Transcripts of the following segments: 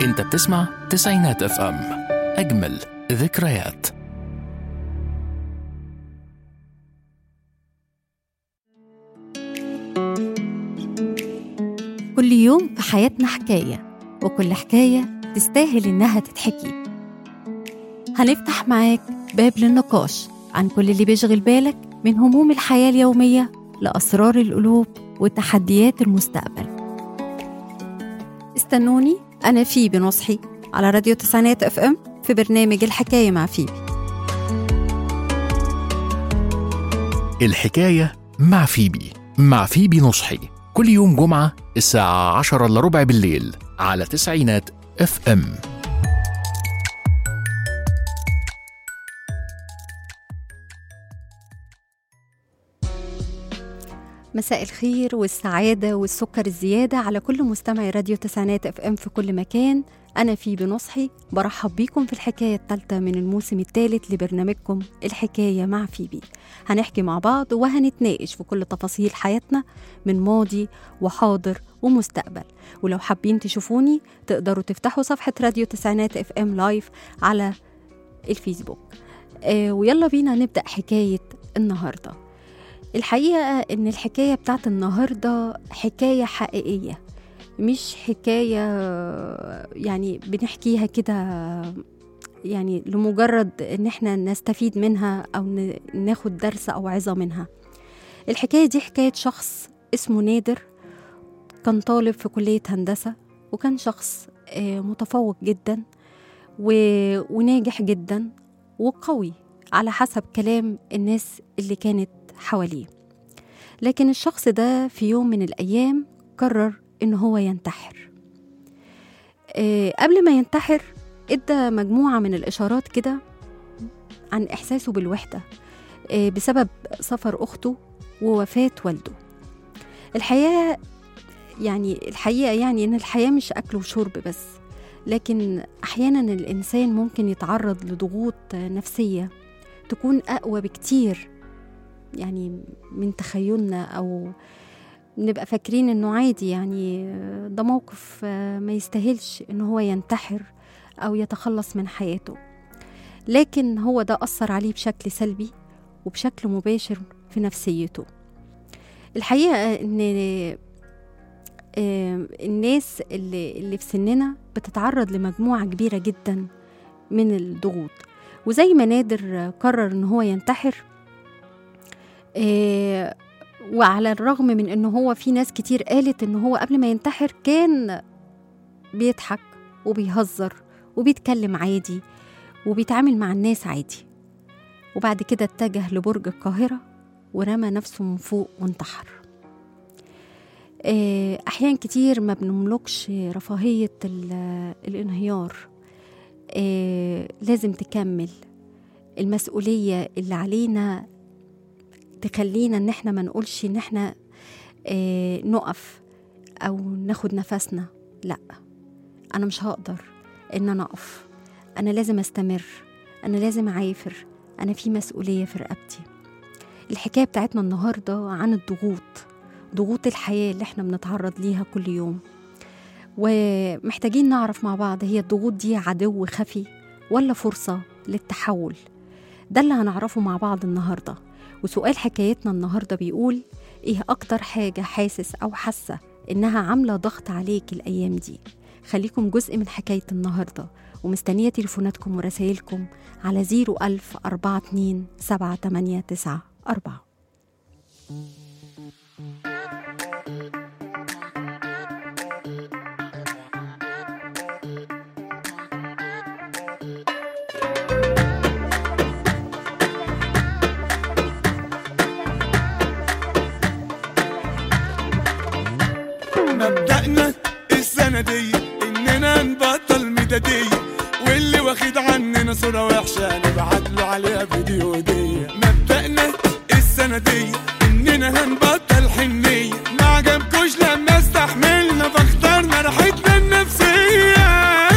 انت بتسمع تسعينات اف ام اجمل ذكريات كل يوم في حياتنا حكاية وكل حكاية تستاهل إنها تتحكي هنفتح معاك باب للنقاش عن كل اللي بيشغل بالك من هموم الحياة اليومية لأسرار القلوب وتحديات المستقبل استنوني أنا فيبي نصحي على راديو تسعينات اف ام في برنامج الحكاية مع فيبي الحكاية مع فيبي مع فيبي نصحي كل يوم جمعة الساعة عشرة إلا ربع بالليل على تسعينات اف ام مساء الخير والسعادة والسكر الزيادة على كل مستمعي راديو تسعينات اف ام في كل مكان أنا في بنصحي برحب بيكم في الحكاية الثالثة من الموسم الثالث لبرنامجكم الحكاية مع فيبي هنحكي مع بعض وهنتناقش في كل تفاصيل حياتنا من ماضي وحاضر ومستقبل ولو حابين تشوفوني تقدروا تفتحوا صفحة راديو تسعينات اف ام لايف على الفيسبوك آه ويلا بينا نبدأ حكاية النهارده الحقيقة إن الحكاية بتاعت النهاردة حكاية حقيقية مش حكاية يعني بنحكيها كده يعني لمجرد إن إحنا نستفيد منها أو ن- ناخد درس أو عظة منها الحكاية دي حكاية شخص اسمه نادر كان طالب في كلية هندسة وكان شخص آه، متفوق جدا و- وناجح جدا وقوي على حسب كلام الناس اللي كانت حواليه لكن الشخص ده في يوم من الأيام قرر إن هو ينتحر آه، قبل ما ينتحر ادى مجموعة من الإشارات كده عن إحساسه بالوحدة آه، بسبب سفر أخته ووفاة والده الحياة يعني الحقيقة يعني إن الحياة مش أكل وشرب بس لكن أحيانا الإنسان ممكن يتعرض لضغوط نفسية تكون أقوى بكتير يعني من تخيلنا او نبقى فاكرين انه عادي يعني ده موقف آه، ما يستاهلش ان هو ينتحر او يتخلص من حياته لكن هو ده اثر عليه بشكل سلبي وبشكل مباشر في نفسيته الحقيقه ان آه، الناس اللي اللي في سننا بتتعرض لمجموعه كبيره جدا من الضغوط وزي ما نادر قرر ان هو ينتحر آه، وعلى الرغم من ان هو في ناس كتير قالت ان هو قبل ما ينتحر كان بيضحك وبيهزر وبيتكلم عادي وبيتعامل مع الناس عادي وبعد كده اتجه لبرج القاهرة ورمى نفسه من فوق وانتحر آه، أحيان كتير ما بنملكش رفاهية ال- الانهيار آه، لازم تكمل المسؤولية اللي علينا تخلينا ان احنا ما نقولش ان احنا آه نقف او ناخد نفسنا لا انا مش هقدر ان انا اقف انا لازم استمر انا لازم اعافر انا في مسؤوليه في رقبتي الحكايه بتاعتنا النهارده عن الضغوط ضغوط الحياه اللي احنا بنتعرض ليها كل يوم ومحتاجين نعرف مع بعض هي الضغوط دي عدو خفي ولا فرصه للتحول ده اللي هنعرفه مع بعض النهارده وسؤال حكايتنا النهارده بيقول ايه اكتر حاجه حاسس او حاسه انها عامله ضغط عليك الايام دي خليكم جزء من حكايه النهارده ومستنيه تليفوناتكم ورسايلكم على 01000 42 789 4 مبدأنا السنة دي إننا نبطل مدادية واللي واخد عننا صورة وحشة نبعت له عليها فيديو هدية مبدأنا السنة دي إننا هنبطل حنية ما عجبكوش لما استحملنا فاخترنا راحتنا النفسية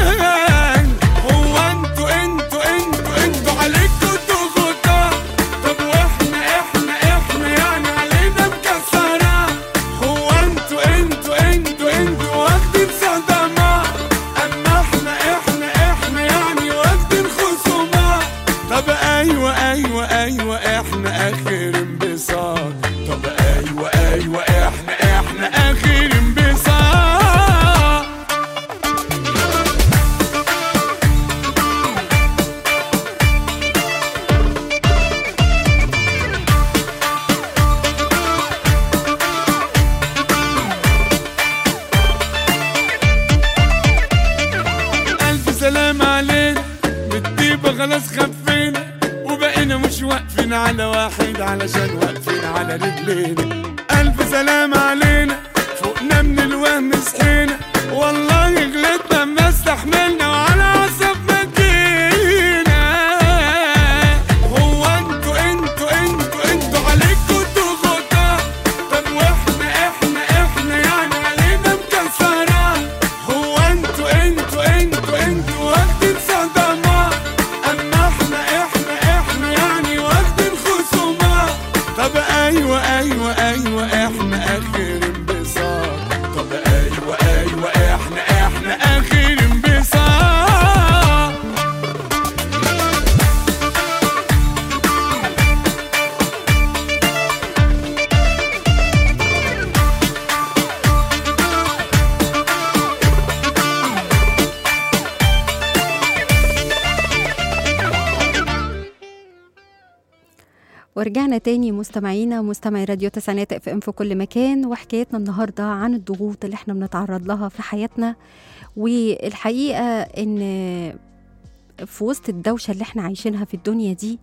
هو انتوا انتوا انتوا انتوا عليكوا ضغوطات طب واحنا احنا احنا يعني علينا مكسرة هو انتوا انتوا انتوا انتوا واخدين صدمات اما احنا خلاص خفينا وبقينا مش واقفين على واحد علشان واقفين على رجلينا ألف سلام علينا فوقنا من الوهم صحينا والله غلطنا ما استحملنا وعلى عصب مدينا هو انتوا انتوا انتوا انتوا عليكوا ضغوطات طب واحنا احنا احنا يعني علينا مكسرة هو انتوا انتوا انتوا انتوا واخدين صدمات اما احنا احنا احنا يعني واخدين خصومات طب ايوه ايوه ايوه احنا اخر انبساط طب ايوه ايوه احنا احنا اخر انبساط ورجعنا تاني مستمعينا مستمعي راديو تسعينات اف ام في كل مكان وحكايتنا النهارده عن الضغوط اللي احنا بنتعرض لها في حياتنا والحقيقه ان في وسط الدوشه اللي احنا عايشينها في الدنيا دي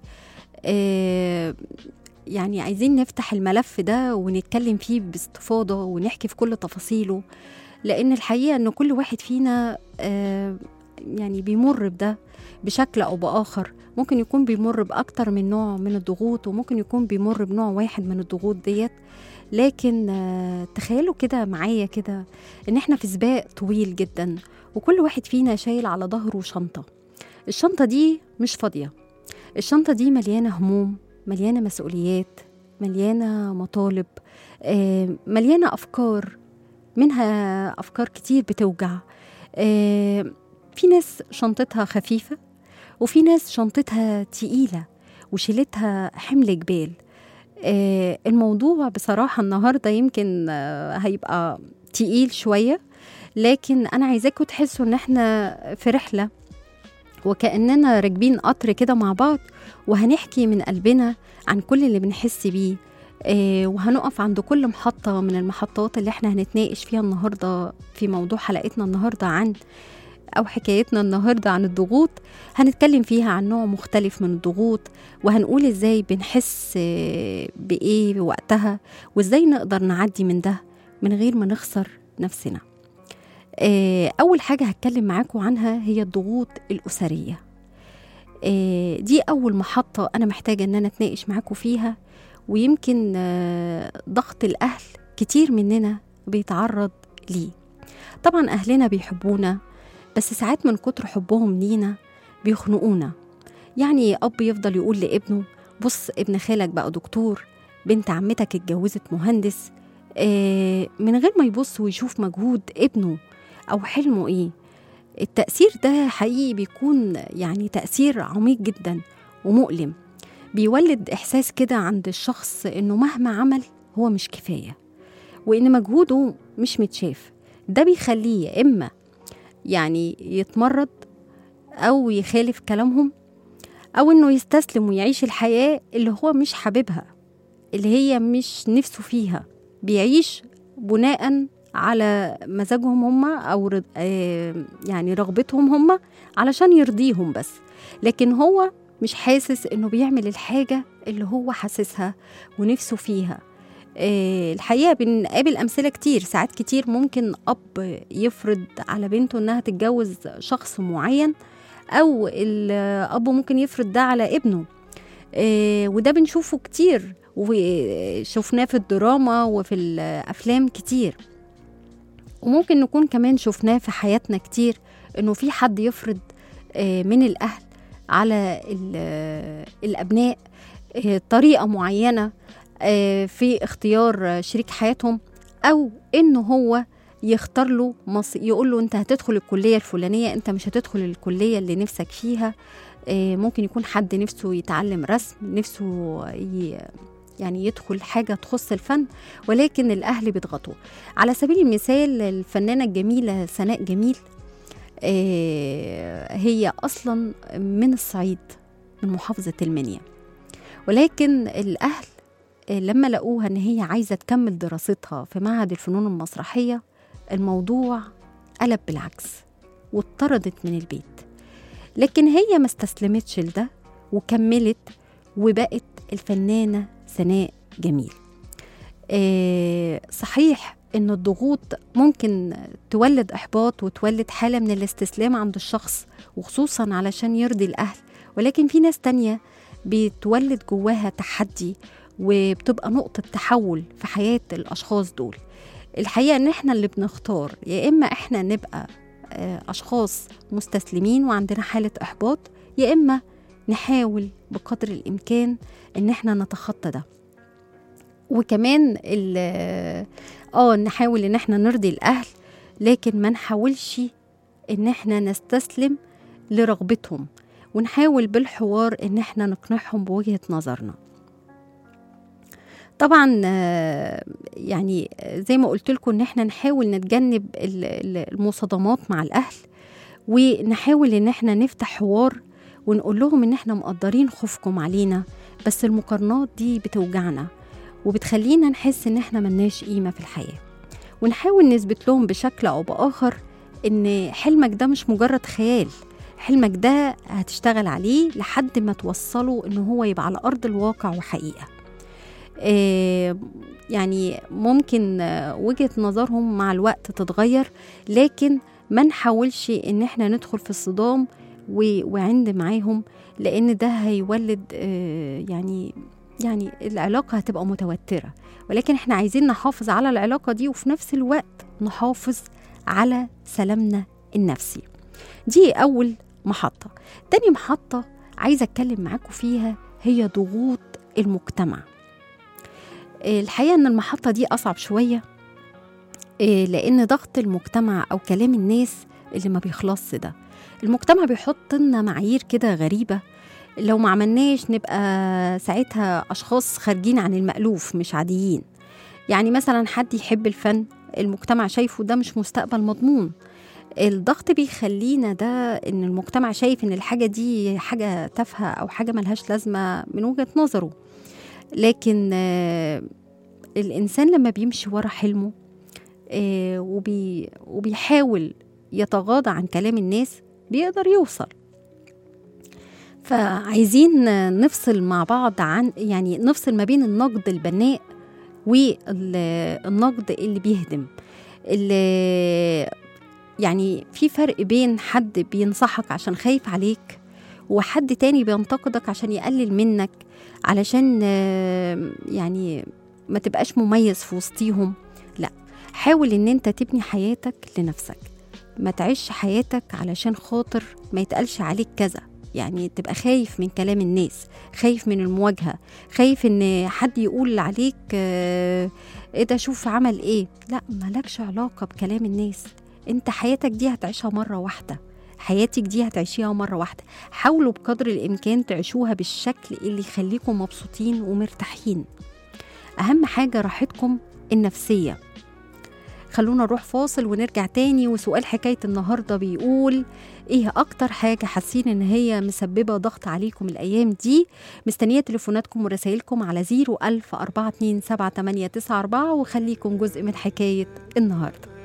آه، يعني عايزين نفتح الملف ده ونتكلم فيه باستفاضه ونحكي في كل تفاصيله لان الحقيقه ان كل واحد فينا آه، يعني بيمر بده بشكل او باخر ممكن يكون بيمر باكتر من نوع من الضغوط وممكن يكون بيمر بنوع واحد من الضغوط ديت لكن آه، تخيلوا كده معايا كده ان احنا في سباق طويل جدا وكل واحد فينا شايل على ظهره شنطه الشنطه دي مش فاضيه الشنطه دي مليانه هموم مليانه مسؤوليات مليانه مطالب آه، مليانه افكار منها افكار كتير بتوجع آه، في ناس شنطتها خفيفه وفي ناس شنطتها تقيله وشيلتها حمل جبال آه، الموضوع بصراحه النهارده يمكن آه، هيبقى تقيل شويه لكن انا عايزاكم تحسوا ان احنا في رحله وكاننا راكبين قطر كده مع بعض وهنحكي من قلبنا عن كل اللي بنحس بيه آه، وهنقف عند كل محطة من المحطات اللي احنا هنتناقش فيها النهاردة في موضوع حلقتنا النهاردة عن أو حكايتنا النهاردة عن الضغوط هنتكلم فيها عن نوع مختلف من الضغوط وهنقول ازاي بنحس آه، بإيه وقتها وازاي نقدر نعدي من ده من غير ما نخسر نفسنا آه، أول حاجة هتكلم معاكم عنها هي الضغوط الأسرية آه، دي أول محطة أنا محتاجة إن أنا أتناقش معاكم فيها ويمكن آه، ضغط الأهل كتير مننا بيتعرض ليه طبعا أهلنا بيحبونا بس ساعات من كتر حبهم لينا بيخنقونا يعني أب يفضل يقول لابنه بص ابن خالك بقى دكتور بنت عمتك اتجوزت مهندس آه، من غير ما يبص ويشوف مجهود ابنه أو حلمه إيه التأثير ده حقيقي بيكون يعني تأثير عميق جدا ومؤلم بيولد إحساس كده عند الشخص إنه مهما عمل هو مش كفاية وإن مجهوده مش متشاف ده بيخليه يا إما يعني يتمرد أو يخالف كلامهم أو إنه يستسلم ويعيش الحياة اللي هو مش حاببها اللي هي مش نفسه فيها بيعيش بناء على مزاجهم هم أو رض... آه يعني رغبتهم هم علشان يرضيهم بس لكن هو مش حاسس إنه بيعمل الحاجة اللي هو حاسسها ونفسه فيها آه، الحقيقة بنقابل أمثلة كتير ساعات كتير ممكن أب يفرض على بنته إنها تتجوز شخص معين أو الأب ممكن يفرض ده على ابنه آه، وده بنشوفه كتير وشفناه في الدراما وفي الأفلام كتير وممكن نكون كمان شفناه في حياتنا كتير إنه في حد يفرض آه، من الأهل على ال- الأبناء آه، طريقة معينة آه، في اختيار آه، شريك حياتهم او انه هو يختار له مص... يقول له انت هتدخل الكليه الفلانيه انت مش هتدخل الكليه اللي نفسك فيها آه، ممكن يكون حد نفسه يتعلم رسم نفسه ي... يعني يدخل حاجة تخص الفن ولكن الأهل بيضغطوا على سبيل المثال الفنانة الجميلة سناء جميل آه، هي أصلا من الصعيد من محافظة المنيا ولكن الأهل آه، لما لقوها ان هي عايزه تكمل دراستها في معهد الفنون المسرحيه الموضوع قلب بالعكس واتطردت من البيت لكن هي ما استسلمتش لده وكملت وبقت الفنانة سناء جميل آه، صحيح ان الضغوط ممكن تولد احباط وتولد حاله من الاستسلام عند الشخص وخصوصا علشان يرضي الاهل ولكن في ناس تانية بتولد جواها تحدي وبتبقى نقطة تحول في حياة الأشخاص دول الحقيقة إن إحنا اللي بنختار يا إما إحنا نبقى آه، أشخاص مستسلمين وعندنا حالة إحباط يا إما نحاول بقدر الإمكان إن إحنا نتخطى ده وكمان ال- اه نحاول ان احنا نرضي الاهل لكن ما نحاولش ان احنا نستسلم لرغبتهم ونحاول بالحوار ان احنا نقنعهم بوجهة نظرنا طبعا آه، يعني زي ما قلت لكم ان احنا نحاول نتجنب ال- ال- المصادمات مع الاهل ونحاول ان احنا نفتح حوار ونقول لهم ان احنا مقدرين خوفكم علينا بس المقارنات دي بتوجعنا وبتخلينا نحس ان احنا ملناش قيمه في الحياه ونحاول نثبت لهم بشكل او باخر ان حلمك ده مش مجرد خيال حلمك ده هتشتغل عليه لحد ما توصله ان هو يبقى على ارض الواقع وحقيقه آه، يعني ممكن آه، وجهه نظرهم مع الوقت تتغير لكن ما نحاولش ان احنا ندخل في الصدام و- وعند معاهم لان ده هيولد آه، يعني يعني العلاقة هتبقى متوترة ولكن احنا عايزين نحافظ على العلاقة دي وفي نفس الوقت نحافظ على سلامنا النفسي دي أول محطة تاني محطة عايزة أتكلم معاكم فيها هي ضغوط المجتمع الحقيقة أن المحطة دي أصعب شوية إيه، لأن ضغط المجتمع أو كلام الناس اللي ما بيخلصش ده المجتمع بيحط لنا معايير كده غريبة لو ما عملناش نبقى ساعتها أشخاص خارجين عن المألوف مش عاديين يعني مثلا حد يحب الفن المجتمع شايفه ده مش مستقبل مضمون الضغط بيخلينا ده ان المجتمع شايف ان الحاجة دي حاجة تافهة او حاجة ملهاش لازمة من وجهة نظره لكن آه، الانسان لما بيمشي ورا حلمه آه، وبي وبيحاول يتغاضى عن كلام الناس بيقدر يوصل فعايزين نفصل مع بعض عن يعني نفصل ما بين النقد البناء والنقد اللي بيهدم اللي يعني في فرق بين حد بينصحك عشان خايف عليك وحد تاني بينتقدك عشان يقلل منك علشان آه، يعني ما تبقاش مميز في وسطيهم لا حاول ان انت تبني حياتك لنفسك ما تعيش حياتك علشان خاطر ما يتقالش عليك كذا يعني تبقى خايف من كلام الناس خايف من المواجهة خايف ان حد يقول عليك آه، ايه ده شوف عمل ايه لا مالكش علاقة بكلام الناس انت حياتك دي هتعيشها مرة واحدة حياتك دي هتعيشيها مرة واحدة حاولوا بقدر الإمكان تعيشوها بالشكل اللي يخليكم مبسوطين ومرتاحين أهم حاجة راحتكم النفسية خلونا نروح فاصل ونرجع تاني وسؤال حكاية النهاردة بيقول ايه اكتر حاجة حاسين ان هي مسببة ضغط عليكم الايام دي مستنية تليفوناتكم ورسائلكم على 01000 427 وخليكم جزء من حكاية النهاردة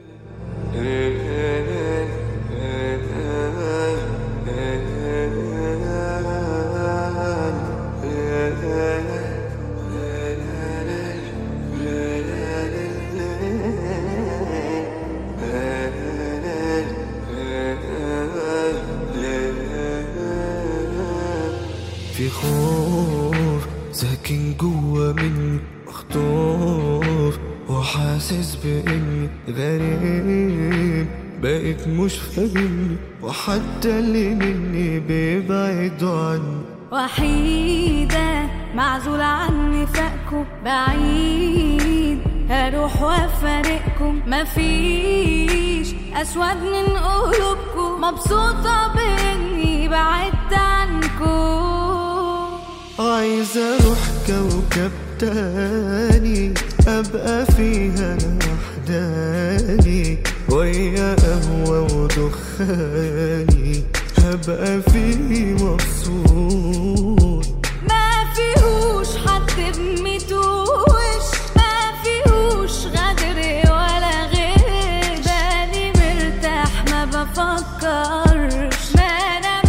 في خوف ساكن جوا مني مخطوف وحاسس بإني غريب بقيت مش فاهمني وحتى اللي مني بيبعدوا عني وحيدة معزولة عن نفاقكم بعيد هروح وافارقكم مفيش أسود من قلوبكم مبسوطة بإني بعدت عنكم عايز اروح كوكب تاني ابقى فيها انا وحداني ويا قهوة ودخاني هبقى فيه مبسوط ما فيهوش حد بميتوش ما فيهوش غدر ولا غش بالي مرتاح ما بفكرش ما انا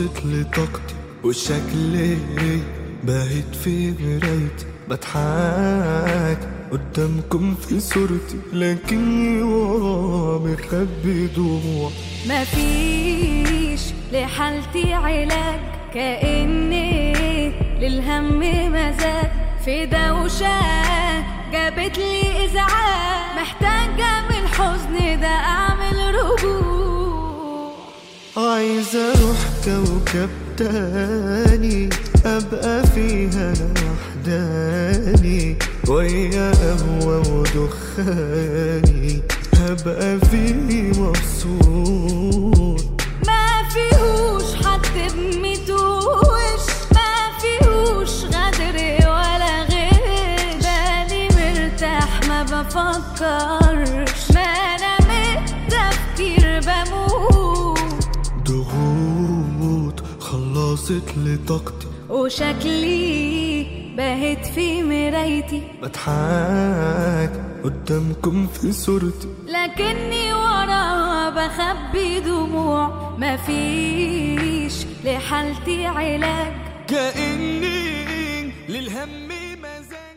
خلصت لي طاقتي وشكلي باهت في مرايتي بضحك قدامكم في صورتي لكني ورا مخبي دموع مفيش لحالتي علاج كأني للهم مزاج في دوشة جابت لي إزعاج محتاجة من الحزن ده أعمل رجوع عايز اروح كوكب تاني ابقى فيها انا وحداني ويا قهوة ودخاني هبقى فيه مبسوط ما فيهوش حد بميتوش ما فيهوش غدر ولا غش بالي مرتاح ما بفكرش ما انا من التفكير بموت ضغوط خلصت لي طاقتي وشكلي باهت في مرايتي بضحك قدامكم في صورتي لكني وراها بخبي دموع مفيش لحالتي علاج كأني للهم مزاج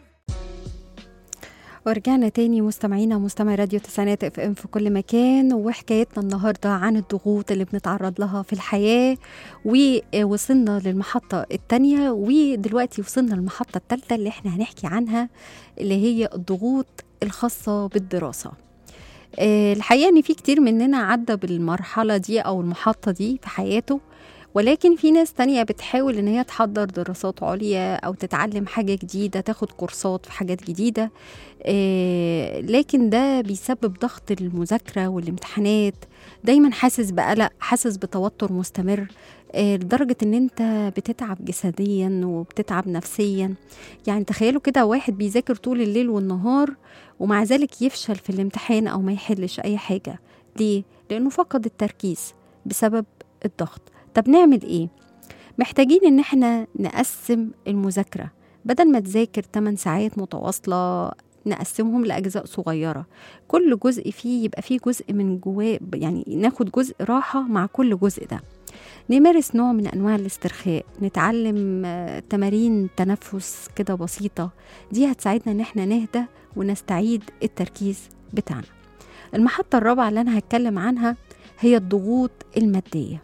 ورجعنا تاني مستمعينا ومستمعي راديو تسعينات اف ام في كل مكان وحكايتنا النهارده عن الضغوط اللي بنتعرض لها في الحياه ووصلنا للمحطه التانية ودلوقتي وصلنا للمحطه التالتة اللي احنا هنحكي عنها اللي هي الضغوط الخاصه بالدراسه آه، الحقيقه ان في كتير مننا عدى بالمرحله دي او المحطه دي في حياته ولكن في ناس تانية بتحاول ان هي تحضر دراسات عليا او تتعلم حاجة جديدة تاخد كورسات في حاجات جديدة آه، لكن ده بيسبب ضغط المذاكرة والامتحانات دايما حاسس بقلق حاسس بتوتر مستمر آه، لدرجة ان انت بتتعب جسديا وبتتعب نفسيا يعني تخيلوا كده واحد بيذاكر طول الليل والنهار ومع ذلك يفشل في الامتحان او ما يحلش اي حاجة ليه؟ لانه فقد التركيز بسبب الضغط طب نعمل ايه؟ محتاجين ان احنا نقسم المذاكرة بدل ما تذاكر 8 ساعات متواصلة نقسمهم لأجزاء صغيرة كل جزء فيه يبقى فيه جزء من جواه يعني ناخد جزء راحة مع كل جزء ده نمارس نوع من أنواع الاسترخاء نتعلم آه، تمارين تنفس كده بسيطة دي هتساعدنا إن احنا نهدى ونستعيد التركيز بتاعنا المحطة الرابعة اللي أنا هتكلم عنها هي الضغوط المادية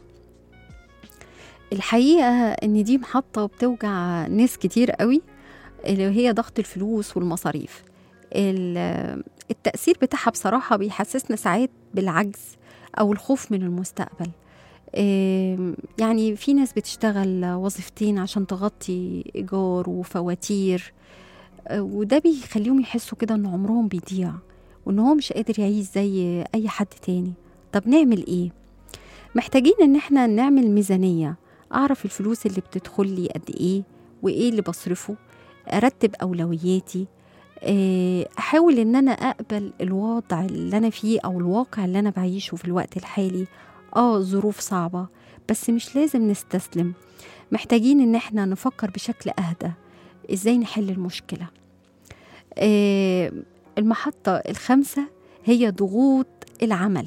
الحقيقة إن دي محطة بتوجع ناس كتير قوي اللي هي ضغط الفلوس والمصاريف ال- التأثير بتاعها بصراحة بيحسسنا ساعات بالعجز أو الخوف من المستقبل آم، يعني في ناس بتشتغل وظيفتين عشان تغطي إيجار وفواتير آه، وده بيخليهم يحسوا كده إن عمرهم بيضيع وإن هو مش قادر يعيش زي أي حد تاني طب نعمل إيه؟ محتاجين إن إحنا نعمل ميزانية أعرف الفلوس اللي بتدخل لي قد إيه وإيه اللي بصرفه أرتب أولوياتي آه، أحاول إن أنا أقبل الوضع اللي أنا فيه أو الواقع اللي أنا بعيشه في الوقت الحالي آه ظروف صعبة بس مش لازم نستسلم محتاجين إن إحنا نفكر بشكل أهدى إزاي نحل المشكلة آه، المحطة الخامسة هي ضغوط العمل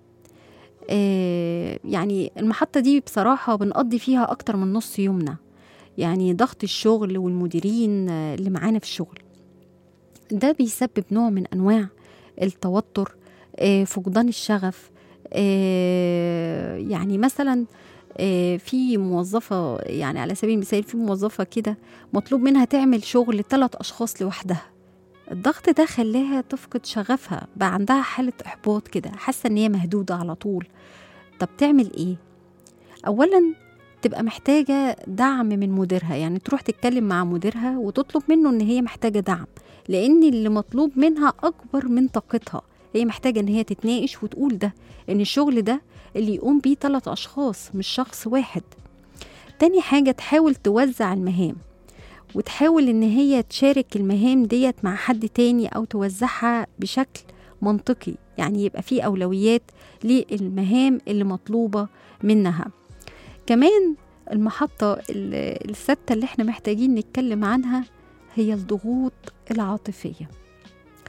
آه، يعني المحطة دي بصراحة بنقضي فيها أكتر من نص يومنا يعني ضغط الشغل والمديرين آه، اللي معانا في الشغل ده بيسبب نوع من أنواع التوتر آه، فقدان الشغف آه، يعني مثلا آه، في موظفة يعني على سبيل المثال في موظفة كده مطلوب منها تعمل شغل ثلاث أشخاص لوحدها الضغط ده خلاها تفقد شغفها بقى عندها حالة إحباط كده حاسة إن هي مهدودة على طول طب تعمل إيه؟ أولا تبقى محتاجة دعم من مديرها يعني تروح تتكلم مع مديرها وتطلب منه إن هي محتاجة دعم لأن اللي مطلوب منها أكبر من طاقتها هي محتاجة إن هي تتناقش وتقول ده إن الشغل ده اللي يقوم بيه ثلاث أشخاص مش شخص واحد تاني حاجة تحاول توزع المهام وتحاول إن هي تشارك المهام ديت مع حد تاني أو توزعها بشكل منطقي يعني يبقى في أولويات للمهام اللي مطلوبة منها كمان المحطة ال- الستة اللي احنا محتاجين نتكلم عنها هي الضغوط العاطفية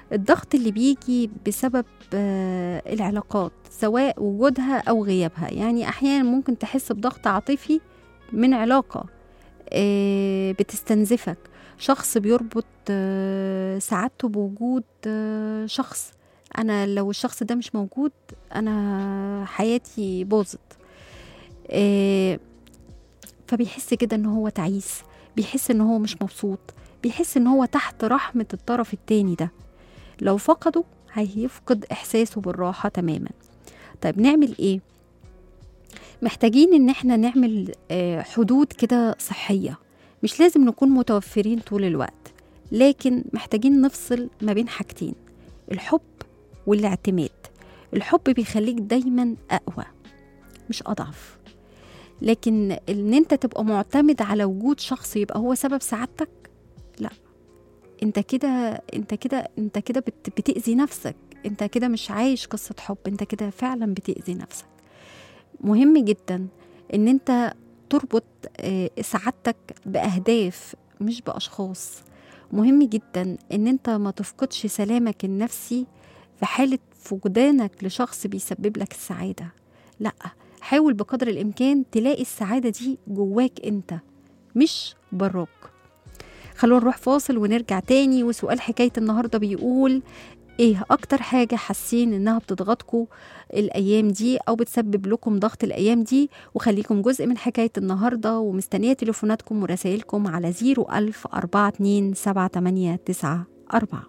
الضغط اللي بيجي بسبب آه، العلاقات سواء وجودها أو غيابها يعني أحيانا ممكن تحس بضغط عاطفي من علاقة آه، بتستنزفك شخص بيربط آه، سعادته بوجود آه، شخص أنا لو الشخص ده مش موجود أنا حياتي باظت آه، فبيحس كده إن هو تعيس بيحس إن هو مش مبسوط بيحس إن هو تحت رحمة الطرف التاني ده لو فقده هيفقد إحساسه بالراحة تماما طيب نعمل إيه؟ محتاجين إن إحنا نعمل آه، حدود كده صحية مش لازم نكون متوفرين طول الوقت لكن محتاجين نفصل ما بين حاجتين الحب والاعتماد الحب بيخليك دايما أقوى مش أضعف لكن ان انت تبقى معتمد على وجود شخص يبقى هو سبب سعادتك لا انت كده انت كده انت كده بت بتأذي نفسك انت كده مش عايش قصة حب انت كده فعلا بتأذي نفسك مهم جدا ان انت تربط آه، سعادتك بأهداف مش بأشخاص مهم جدا ان انت ما تفقدش سلامك النفسي في حالة فقدانك لشخص بيسبب لك السعادة لا حاول بقدر الإمكان تلاقي السعادة دي جواك أنت مش براك خلونا نروح فاصل ونرجع تاني وسؤال حكاية النهاردة بيقول ايه اكتر حاجة حاسين انها بتضغطكم الايام دي او بتسبب لكم ضغط الايام دي وخليكم جزء من حكاية النهاردة ومستنية تليفوناتكم ورسائلكم على 01000 42 7894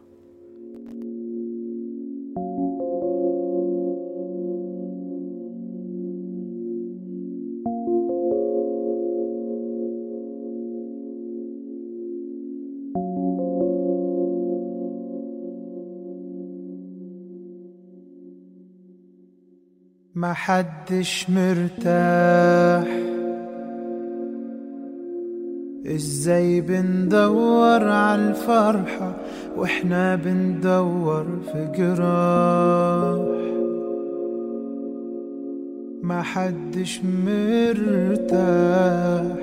ما حدش مرتاح ازاي بندور عالفرحة واحنا بندور في جراح ما حدش مرتاح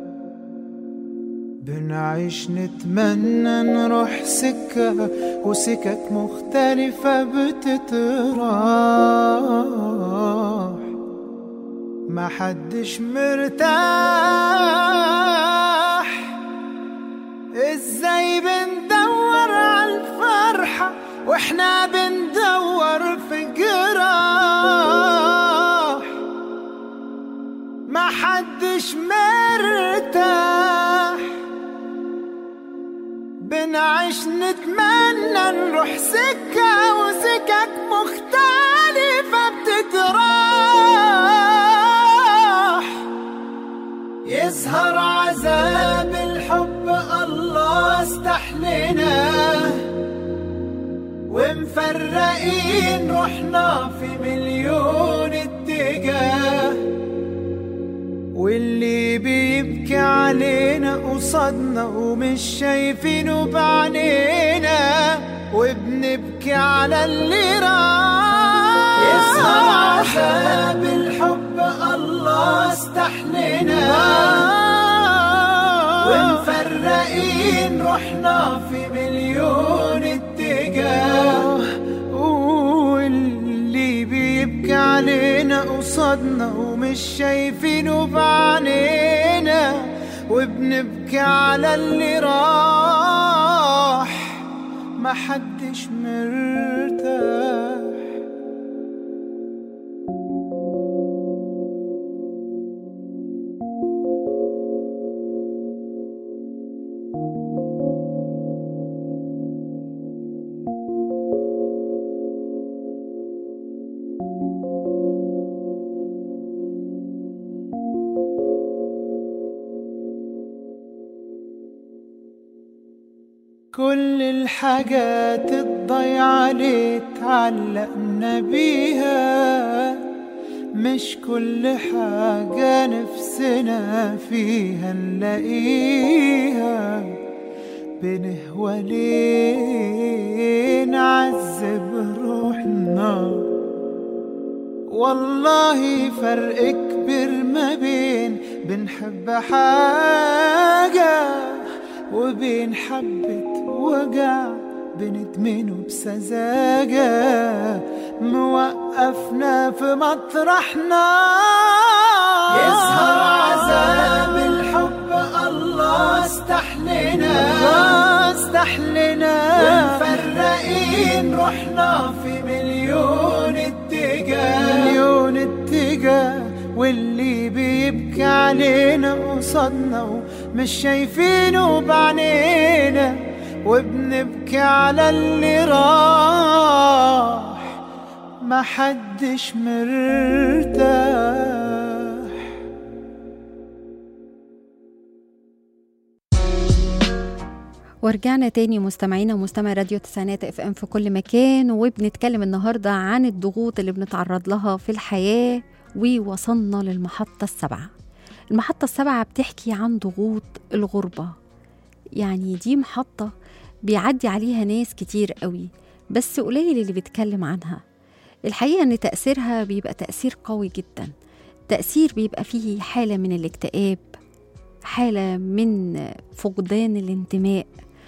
بنعيش نتمنى نروح سكة وسكك مختلفة بتتراح ما حدش مرتاح ازاي بندور عالفرحة واحنا بندور في جراح ما حدش مرتاح بنعيش نتمنى نروح سكة وسكك مختلفة بتتراح يظهر عذاب الحب الله استحلنا ومفرقين روحنا في مليون اتجاه واللي بيبكي علينا قصادنا ومش شايفينه بعينينا وبنبكي على اللي راح يظهر عذاب الحب الله استحلنا ومفرقين روحنا في مليون اتجاه واللي بيبكي علينا قصادنا ومش شايفينه بعينينا وبنبكي على اللي راح ما حدش مرتاح كل الحاجات الضيعة اللي اتعلقنا بيها مش كل حاجة نفسنا فيها نلاقيها بنهوى ليه نعذب روحنا والله فرق كبير ما بين بنحب حاجة وبين حبة وجع بندمنه بسذاجة موقفنا في مطرحنا يظهر عذاب الحب الله استحلنا الله استحلنا ومفرقين روحنا في مليون اتجاه مليون اتجاه واللي بيبكي علينا قصادنا ومش شايفينه بعينينا وبنبكي على اللي راح محدش مرتاح ورجعنا تاني مستمعينا ومستمعي راديو تسعينات اف ام في كل مكان وبنتكلم النهارده عن الضغوط اللي بنتعرض لها في الحياه ووصلنا للمحطه السابعه المحطه السابعه بتحكي عن ضغوط الغربه يعني دي محطه بيعدي عليها ناس كتير قوي بس قليل اللي بيتكلم عنها الحقيقه ان تاثيرها بيبقى تاثير قوي جدا تاثير بيبقى فيه حاله من الاكتئاب حاله من فقدان الانتماء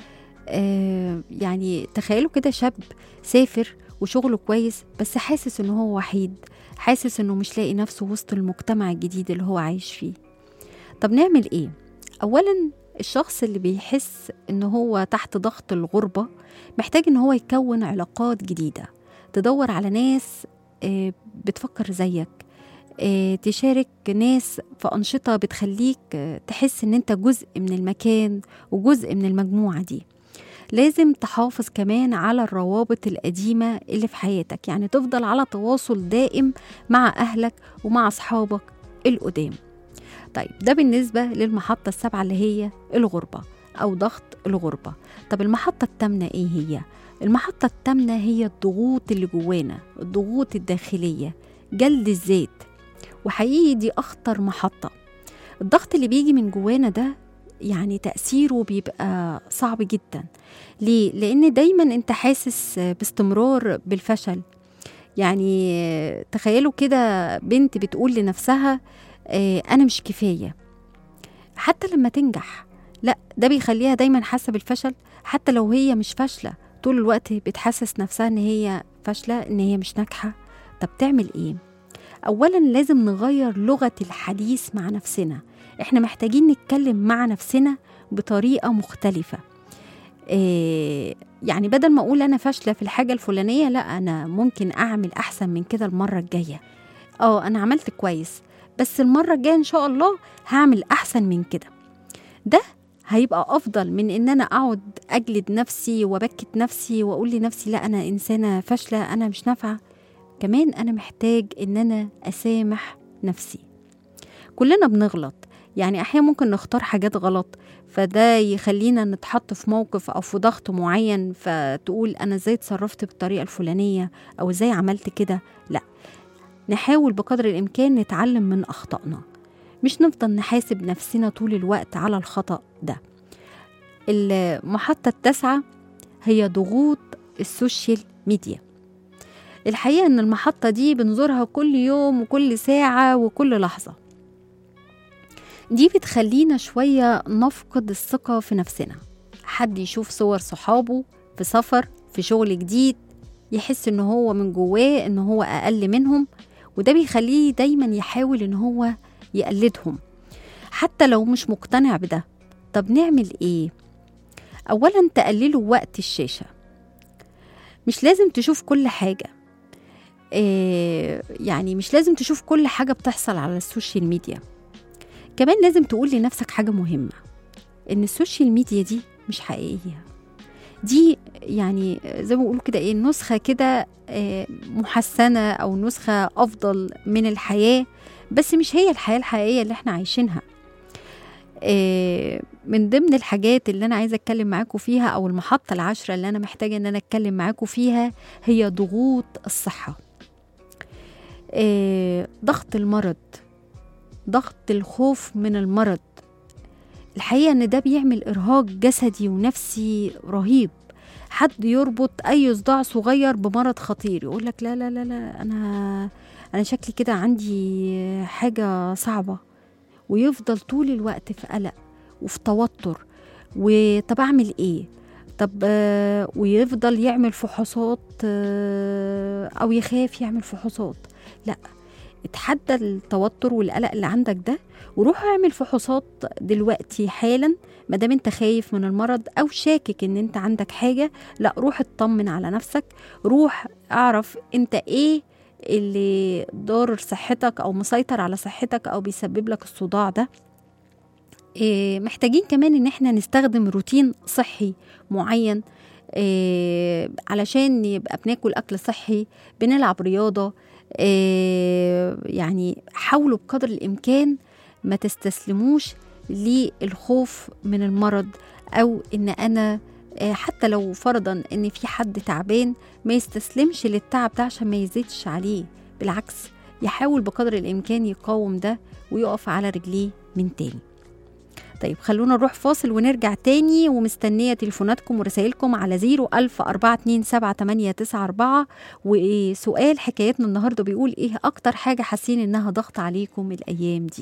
آه، يعني تخيلوا كده شاب سافر وشغله كويس بس حاسس ان هو وحيد حاسس انه مش لاقي نفسه وسط المجتمع الجديد اللي هو عايش فيه طب نعمل ايه اولا الشخص اللي بيحس ان هو تحت ضغط الغربة محتاج ان هو يكون علاقات جديدة تدور على ناس آه، بتفكر زيك آه، تشارك ناس في أنشطة بتخليك آه، تحس ان انت جزء من المكان وجزء من المجموعة دي لازم تحافظ كمان على الروابط القديمة اللي في حياتك يعني تفضل على تواصل دائم مع أهلك ومع أصحابك القدام طيب ده بالنسبة للمحطة السابعة اللي هي الغربة أو ضغط الغربة طب المحطة الثامنة إيه هي؟ المحطة الثامنة هي الضغوط اللي جوانا الضغوط الداخلية جلد الذات وحقيقي دي أخطر محطة الضغط اللي بيجي من جوانا ده يعني تأثيره بيبقى صعب جدا ليه؟ لأن دايما أنت حاسس باستمرار بالفشل يعني تخيلوا كده بنت بتقول لنفسها آه، أنا مش كفاية حتى لما تنجح لا ده بيخليها دايما حاسة بالفشل حتى لو هي مش فاشلة طول الوقت بتحسس نفسها ان هي فاشلة ان هي مش ناجحة طب تعمل ايه اولا لازم نغير لغة الحديث مع نفسنا احنا محتاجين نتكلم مع نفسنا بطريقة مختلفة إيه يعني بدل ما اقول انا فاشلة في الحاجة الفلانية لا انا ممكن اعمل احسن من كده المرة الجاية اه انا عملت كويس بس المرة الجاية ان شاء الله هعمل احسن من كده ده هيبقى افضل من ان انا اقعد اجلد نفسي وبكت نفسي واقول لنفسي لا انا انسانه فاشله انا مش نافعه كمان انا محتاج ان انا اسامح نفسي كلنا بنغلط يعني احيانا ممكن نختار حاجات غلط فده يخلينا نتحط في موقف او في ضغط معين فتقول انا ازاي اتصرفت بالطريقه الفلانيه او ازاي عملت كده لا نحاول بقدر الامكان نتعلم من اخطائنا مش نفضل نحاسب نفسنا طول الوقت على الخطأ ده المحطة التاسعة هي ضغوط السوشيال ميديا الحقيقة ان المحطة دي بنزورها كل يوم وكل ساعة وكل لحظة دي بتخلينا شوية نفقد الثقة في نفسنا حد يشوف صور صحابه في سفر في شغل جديد يحس ان هو من جواه ان هو اقل منهم وده بيخليه دايما يحاول ان هو يقلدهم حتى لو مش مقتنع بده طب نعمل ايه اولا تقللوا وقت الشاشه مش لازم تشوف كل حاجه إيه يعني مش لازم تشوف كل حاجه بتحصل على السوشيال ميديا كمان لازم تقول لنفسك حاجه مهمه ان السوشيال ميديا دي مش حقيقيه دي يعني زي ما بيقولوا كده ايه نسخه كده آه، محسنه او نسخه افضل من الحياه بس مش هي الحياه الحقيقيه اللي احنا عايشينها آه، من ضمن الحاجات اللي انا عايزه اتكلم معاكم فيها او المحطه العاشره اللي انا محتاجه ان انا اتكلم معاكم فيها هي ضغوط الصحه آه، ضغط المرض ضغط الخوف من المرض الحقيقه ان ده بيعمل ارهاق جسدي ونفسي رهيب حد يربط اي صداع صغير بمرض خطير يقول لك لا لا لا لا انا انا شكلي كده عندي حاجه صعبه ويفضل طول الوقت في قلق وفي توتر وطب اعمل ايه طب آه، ويفضل يعمل فحوصات آه، او يخاف يعمل فحوصات لا اتحدى التوتر والقلق اللي عندك ده وروح اعمل فحوصات دلوقتي حالا ما دام انت خايف من المرض او شاكك ان انت عندك حاجه لا روح اطمن على نفسك روح اعرف انت ايه اللي ضار صحتك او مسيطر على صحتك او بيسبب لك الصداع ده إيه، محتاجين كمان ان احنا نستخدم روتين صحي معين إيه، علشان يبقى بناكل اكل صحي بنلعب رياضه إيه، يعني حاولوا بقدر الامكان ما تستسلموش للخوف من المرض او ان انا آه، حتى لو فرضا ان في حد تعبان ما يستسلمش للتعب ده عشان ما يزيدش عليه بالعكس يحاول بقدر الامكان يقاوم ده ويقف على رجليه من تاني طيب خلونا نروح فاصل ونرجع تاني ومستنية تليفوناتكم ورسائلكم على 01000 427 وسؤال حكايتنا النهاردة بيقول ايه أكتر حاجة حاسين إنها ضغط عليكم الأيام دي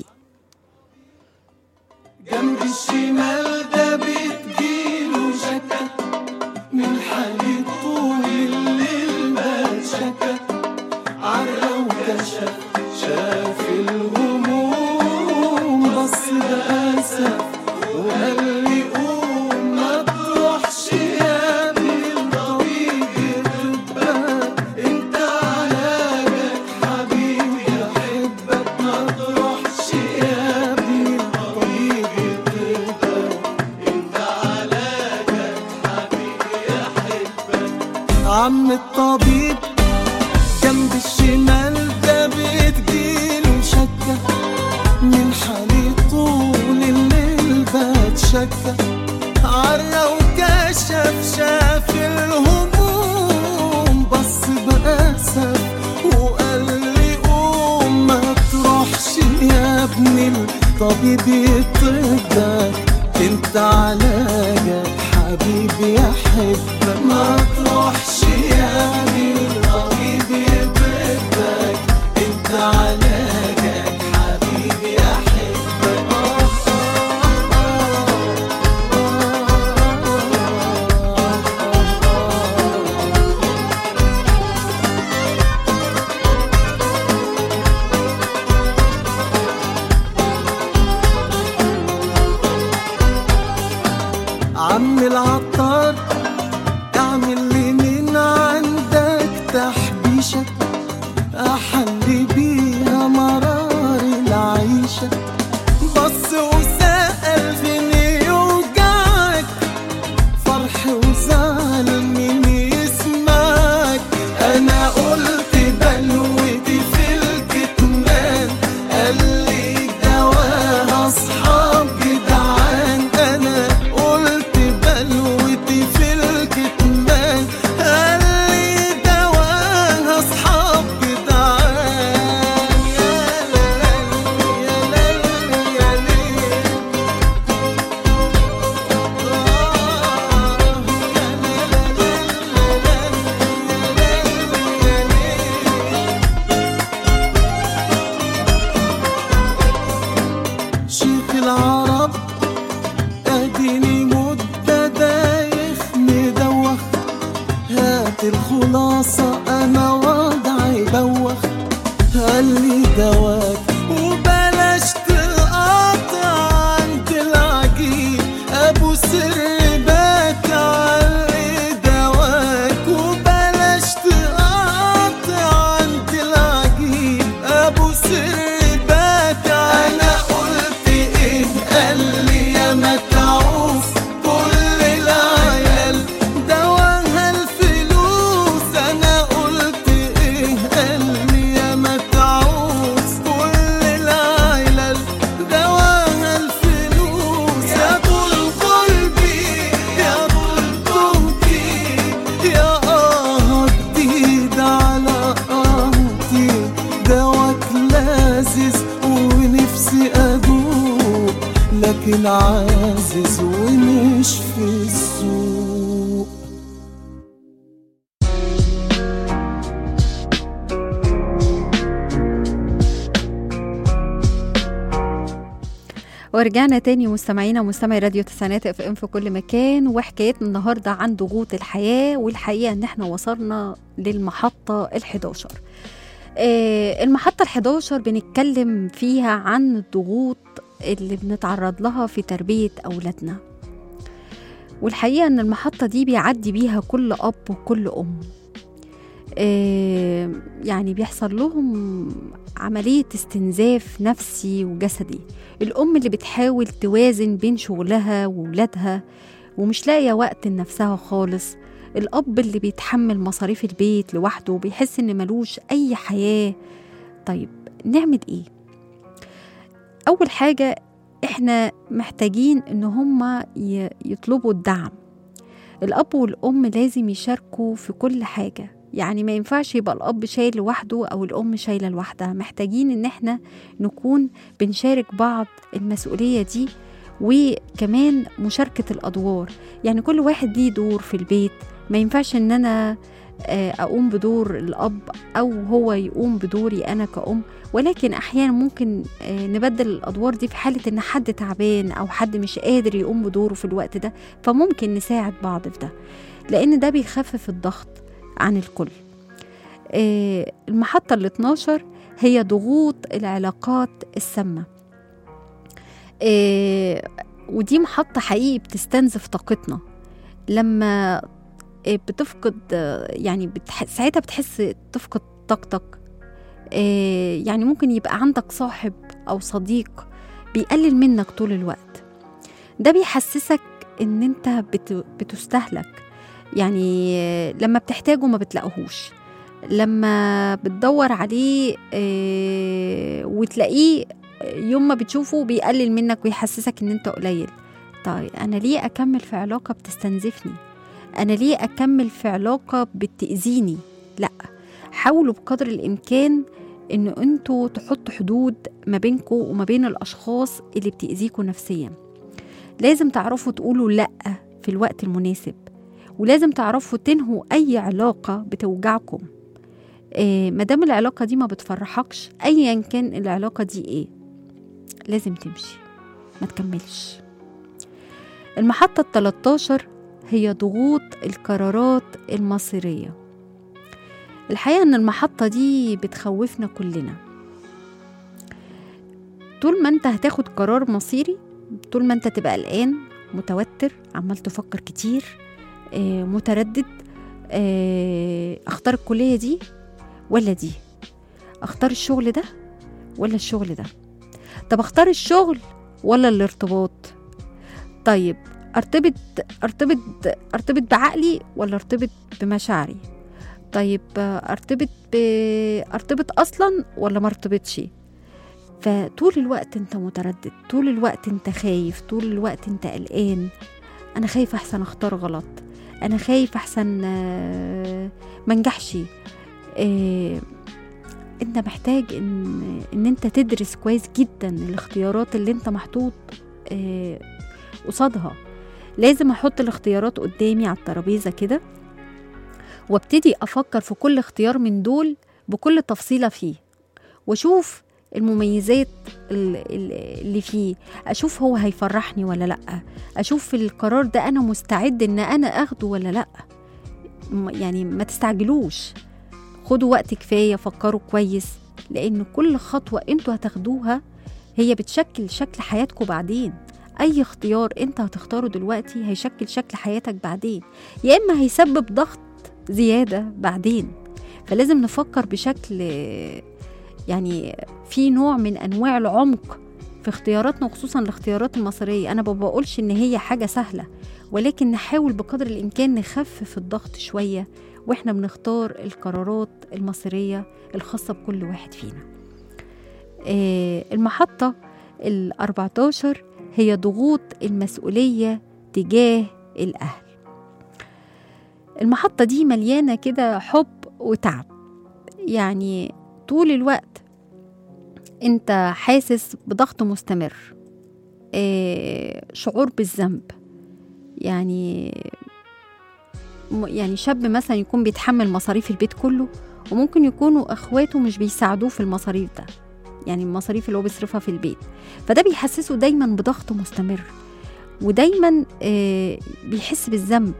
جنب الشمال ده بتجيله شكا من حالي طول الليل ما شكا عرى وكشف شاف الهموم بص بأسف وقال لي قوم ما تروحش يا ابني الطريق يطبك انت علاجك حبيبي احبك ما تروحش يا ابني الطريق يطبك انت علاجك حبيبي احبك عم الطبيب جنب الشمال ده بتجيله شكة من حالي طول الليل بتشكى عرى وكشف شاف الهموم بص بأسف وقال لي قوم ما تروحش يا ابني الطبيب يطبك انت علاجك حبيبي احبك ما تروحش يا ابني الطبيب يطبك انت علاجك حبيبي احبك عم العطار اعمل لي من عندك تحبيشة احلي بيها مرار العيشة بص وسأل فين يوجعك فرح وزعل مين يسمعك انا قلت بلوتي في الكتمان قال لي دواها اصحاب جدعان انا قلت بلوتي في الكتمان قال لي دواها اصحاب جدعان يا ليل يا ليل يا ليل شيخ العرب اديني مدة دايخ مدوخ هات الخلاصة انا وضعي بوخ قال لي دواك وبلاش تقاطع عند العجيب ابو سر بات علي دواك وبلاش تقاطع عند العجيب ابو سر بات انا قلت ايه قال لي يا متعوف كل العيال دواها الفلوس انا قلت ايه قال لي يا متعوف كل العيال دواها الفلوس يا طول قلبي يا طول طمتي يا اه جديد على قهوتي دواك لازز ونفسي ادوق لكن عازز ومش في السوق ورجعنا تاني مستمعينا ومستمعي راديو تسعينات اف ام في كل مكان وحكايتنا النهارده عن ضغوط الحياه والحقيقه ان احنا وصلنا للمحطه ال11 آه المحطه ال11 بنتكلم فيها عن الضغوط اللي بنتعرض لها في تربيه اولادنا والحقيقه ان المحطه دي بيعدي بيها كل اب وكل ام آه يعني بيحصل لهم عمليه استنزاف نفسي وجسدي الأم اللي بتحاول توازن بين شغلها وولادها ومش لاقية وقت لنفسها خالص الأب اللي بيتحمل مصاريف البيت لوحده وبيحس إن ملوش أي حياة طيب نعمل إيه؟ أول حاجة إحنا محتاجين إن هما ي- يطلبوا الدعم الأب والأم لازم يشاركوا في كل حاجة يعني ما ينفعش يبقى الأب شايل لوحده أو الأم شايلة لوحدها محتاجين إن إحنا نكون بنشارك بعض المسؤولية دي وكمان مشاركة الأدوار يعني كل واحد ليه دور في البيت ما ينفعش إن أنا آه، أقوم بدور الأب أو هو يقوم بدوري أنا كأم ولكن أحيانا ممكن آه، نبدل الأدوار دي في حالة إن حد تعبان أو حد مش قادر يقوم بدوره في الوقت ده فممكن نساعد بعض في ده لأن ده بيخفف الضغط عن الكل آه، المحطة ال 12 هي ضغوط العلاقات السامة آه، ودي محطة حقيقي بتستنزف طاقتنا لما آه، بتفقد آه، يعني بتح... ساعتها بتحس تفقد طاقتك آه، يعني ممكن يبقى عندك صاحب أو صديق بيقلل منك طول الوقت ده بيحسسك ان انت بت... بتستهلك يعني آه، لما بتحتاجه ما بتلاقيهوش لما بتدور عليه آه، وتلاقيه يوم ما بتشوفه بيقلل منك ويحسسك ان انت قليل طيب انا ليه اكمل في علاقه بتستنزفني انا ليه اكمل في علاقه بتاذيني لا حاولوا بقدر الامكان ان انتوا تحطوا حدود ما بينكم وما بين الاشخاص اللي بتاذيكوا نفسيا لازم تعرفوا تقولوا لا في الوقت المناسب ولازم تعرفوا تنهوا اي علاقه بتوجعكم إيه مادام العلاقه دي ما بتفرحكش ايا كان العلاقه دي ايه لازم تمشي ما تكملش المحطة ال 13 هي ضغوط القرارات المصيرية الحقيقة إن المحطة دي بتخوفنا كلنا طول ما أنت هتاخد قرار مصيري طول ما أنت تبقى قلقان متوتر عمال تفكر كتير آه، متردد آه، أختار الكلية دي ولا دي أختار الشغل ده ولا الشغل ده طب اختار الشغل ولا الارتباط طيب ارتبط ارتبط ارتبط بعقلي ولا ارتبط بمشاعري طيب ارتبط ب... ارتبط اصلا ولا ما ارتبطش فطول الوقت انت متردد طول الوقت انت خايف طول الوقت انت قلقان انا خايف احسن اختار غلط انا خايف احسن آه، ما انجحش آه، انت محتاج ان ان انت تدرس كويس جدا الاختيارات اللي انت محطوط آه، قصادها لازم احط الاختيارات قدامي على الترابيزه كده وابتدي افكر في كل اختيار من دول بكل تفصيله فيه واشوف المميزات ال- ال- اللي فيه اشوف هو هيفرحني ولا لا اشوف القرار ده انا مستعد ان انا اخده ولا لا م- يعني ما تستعجلوش خدوا وقت كفايه فكروا كويس لان كل خطوه انتوا هتاخدوها هي بتشكل شكل حياتكم بعدين اي اختيار انت هتختاره دلوقتي هيشكل شكل حياتك بعدين يا اما هيسبب ضغط زياده بعدين فلازم نفكر بشكل يعني في نوع من انواع العمق في اختياراتنا وخصوصا الاختيارات المصيريه انا ما بقولش ان هي حاجه سهله ولكن نحاول بقدر الامكان نخفف الضغط شويه واحنا بنختار القرارات المصيريه الخاصه بكل واحد فينا آه، المحطه ال 14 هي ضغوط المسؤوليه تجاه الاهل المحطه دي مليانه كده حب وتعب يعني طول الوقت انت حاسس بضغط مستمر آه، شعور بالذنب يعني م- يعني شاب مثلا يكون بيتحمل مصاريف البيت كله وممكن يكونوا اخواته مش بيساعدوه في المصاريف ده يعني المصاريف اللي هو بيصرفها في البيت فده بيحسسه دايما بضغط مستمر ودايما آه، بيحس بالذنب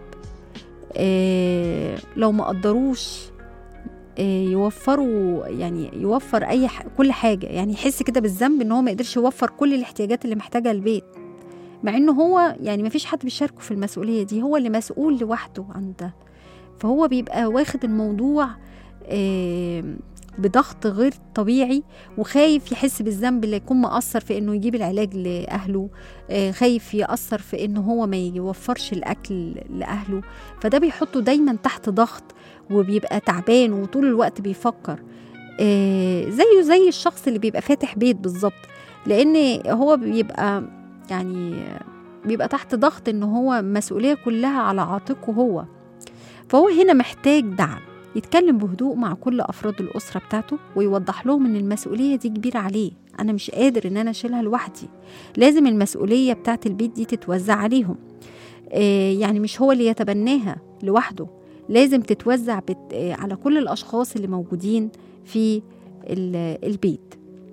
آه، لو ما قدروش آه، يوفروا يعني يوفر اي ح... كل حاجه يعني يحس كده بالذنب ان هو ما قدرش يوفر كل الاحتياجات اللي محتاجها البيت مع انه هو يعني ما فيش حد بيشاركه في المسؤوليه دي هو اللي مسؤول لوحده عن ده فهو بيبقى واخد الموضوع آه، بضغط غير طبيعي وخايف يحس بالذنب اللي يكون مقصر في انه يجيب العلاج لاهله آه، خايف يأثر في انه هو ما يوفرش الاكل لاهله فده بيحطه دايما تحت ضغط وبيبقى تعبان وطول الوقت بيفكر آه، زيه زي الشخص اللي بيبقى فاتح بيت بالظبط لان هو بيبقى يعني بيبقى تحت ضغط ان هو مسؤوليه كلها على عاتقه هو فهو هنا محتاج دعم يتكلم بهدوء مع كل افراد الاسره بتاعته ويوضح لهم ان المسؤوليه دي كبيره عليه انا مش قادر ان انا اشيلها لوحدي لازم المسؤوليه بتاعت البيت دي تتوزع عليهم آه، يعني مش هو اللي يتبناها لوحده لازم تتوزع بت... آه، على كل الاشخاص اللي موجودين في ال- البيت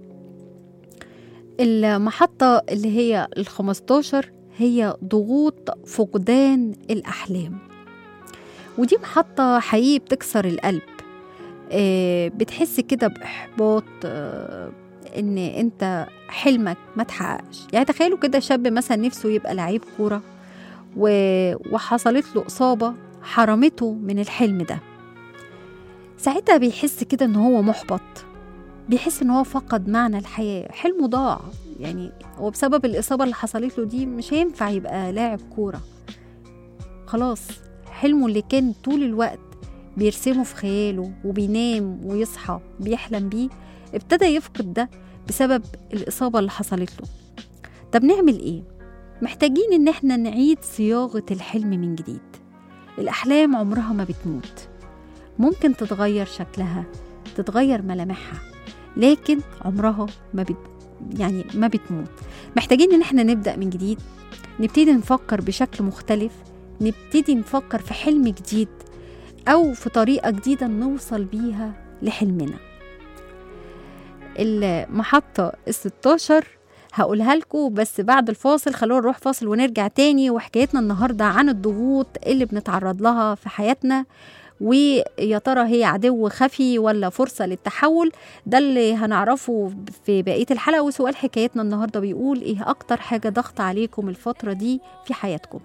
المحطة اللي هي الخمستاشر هي ضغوط فقدان الأحلام ودي محطة حقيقي بتكسر القلب آه، بتحس كده بإحباط آه، إن أنت حلمك ما تحققش يعني تخيلوا كده شاب مثلا نفسه يبقى لعيب كورة و- وحصلت له إصابة حرمته من الحلم ده ساعتها بيحس كده إن هو محبط بيحس ان هو فقد معنى الحياه حلمه ضاع يعني هو بسبب الاصابه اللي حصلت له دي مش هينفع يبقى لاعب كوره خلاص حلمه اللي كان طول الوقت بيرسمه في خياله وبينام ويصحى بيحلم بيه ابتدى يفقد ده بسبب الإصابة اللي حصلت له طب نعمل إيه؟ محتاجين إن احنا نعيد صياغة الحلم من جديد الأحلام عمرها ما بتموت ممكن تتغير شكلها تتغير ملامحها لكن عمرها ما بت... يعني ما بتموت محتاجين ان احنا نبدا من جديد نبتدي نفكر بشكل مختلف نبتدي نفكر في حلم جديد او في طريقه جديده نوصل بيها لحلمنا المحطه ال16 هقولها لكم بس بعد الفاصل خلونا نروح فاصل ونرجع تاني وحكايتنا النهارده عن الضغوط اللي بنتعرض لها في حياتنا ويا ترى هي عدو خفي ولا فرصة للتحول ده اللي هنعرفه في بقية الحلقة وسؤال حكايتنا النهاردة بيقول ايه أكتر حاجة ضغط عليكم الفترة دي في حياتكم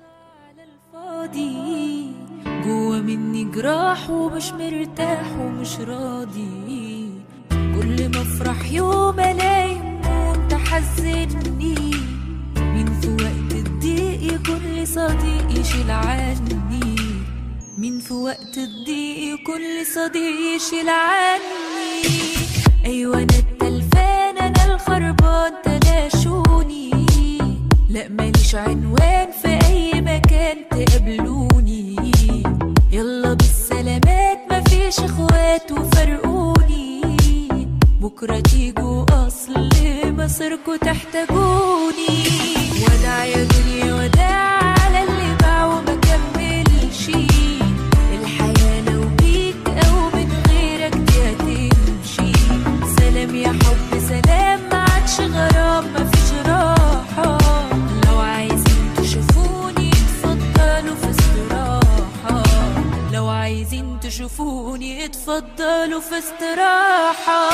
فاضي جوا مني جراح ومش مرتاح ومش راضي كل ما افرح يوم الاقي هموم تحزني مين في وقت الضيق يكون لي صديق يشيل عني مين في وقت الضيق يكون لي صديق يشيل عني ايوه انا التلفان انا الخربان تلاشوني لا ماليش عنوان في اي مكان تقابلوني يلا بالسلامات مفيش اخوات وفرقوني بكرة تيجوا اصل مصيركوا تحتاجوني وداع يا دنيا وداع على اللي باع وما كملش الحياة لو بيك او من غيرك دي هتمشي سلام يا حب سلام ما عادش غرام مفيش راحة لو عايزين تشوفوني اتفضلوا في استراحة لو عايزين تشوفوني اتفضلوا في استراحة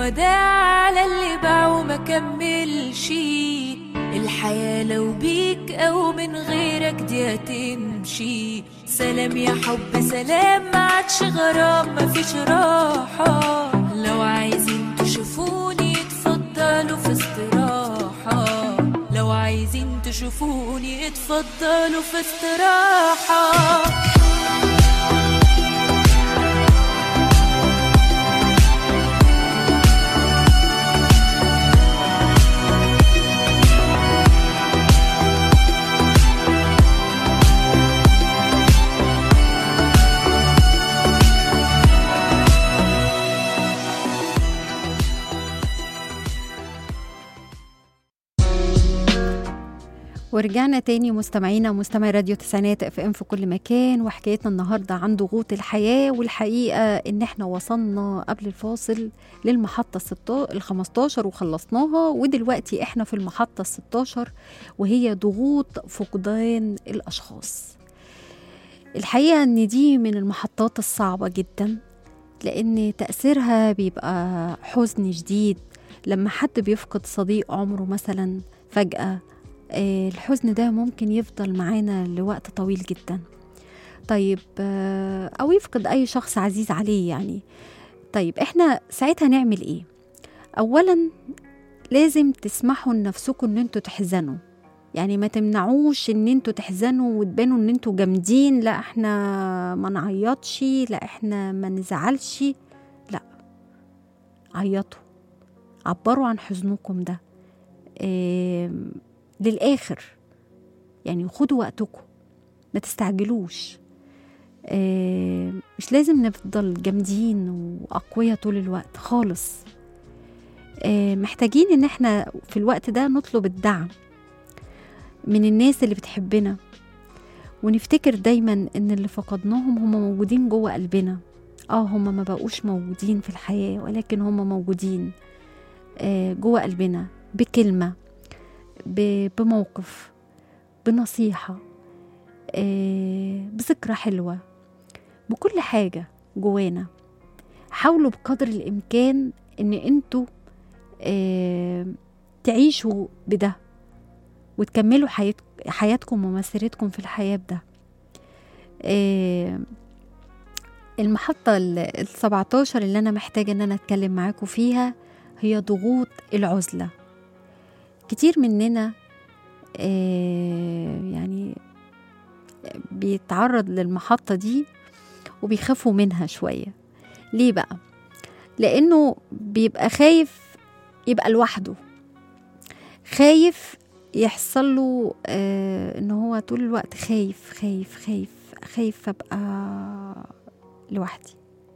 وداع على اللي باع وما كملش الحياة لو بيك أو من غيرك دي هتمشي سلام يا حب سلام ما عادش غرام مفيش راحة لو عايزين تشوفوني اتفضلوا في استراحة لو عايزين تشوفوني اتفضلوا في استراحة ورجعنا تاني مستمعينا مستمعي راديو تسعينات اف ام في كل مكان وحكايتنا النهارده عن ضغوط الحياه والحقيقه ان احنا وصلنا قبل الفاصل للمحطه ال 15 وخلصناها ودلوقتي احنا في المحطه ال 16 وهي ضغوط فقدان الاشخاص. الحقيقه ان دي من المحطات الصعبه جدا لان تاثيرها بيبقى حزن شديد لما حد بيفقد صديق عمره مثلا فجاه آه، الحزن ده ممكن يفضل معانا لوقت طويل جدا طيب آه، او يفقد اي شخص عزيز عليه يعني طيب احنا ساعتها نعمل ايه اولا لازم تسمحوا لنفسكم ان انتوا تحزنوا يعني ما تمنعوش ان انتوا تحزنوا وتبانوا ان انتوا جامدين لا احنا ما نعيطش لا احنا ما نزعلش لا عيطوا عبروا عن حزنكم ده آم، للآخر يعني خدوا وقتكم ما تستعجلوش آه، مش لازم نفضل جامدين وأقوياء طول الوقت خالص آه، محتاجين إن احنا في الوقت ده نطلب الدعم من الناس اللي بتحبنا ونفتكر دايما إن اللي فقدناهم هم موجودين جوه قلبنا اه هم ما بقوش موجودين في الحياة ولكن هم موجودين آه، جوه قلبنا بكلمة ب- بموقف بنصيحة آه، بذكرى حلوة بكل حاجة جوانا حاولوا بقدر الإمكان إن انتوا آه، تعيشوا بده وتكملوا حيات- حياتكم ومسيرتكم في الحياة بده آه، المحطة ال 17 اللي أنا محتاجة إن أنا أتكلم معاكم فيها هي ضغوط العزلة كتير مننا آه، يعني بيتعرض للمحطة دي وبيخافوا منها شوية ليه بقى؟ لأنه بيبقى خايف يبقى لوحده خايف يحصل له آه ان هو طول الوقت خايف خايف خايف خايف ابقى لوحدي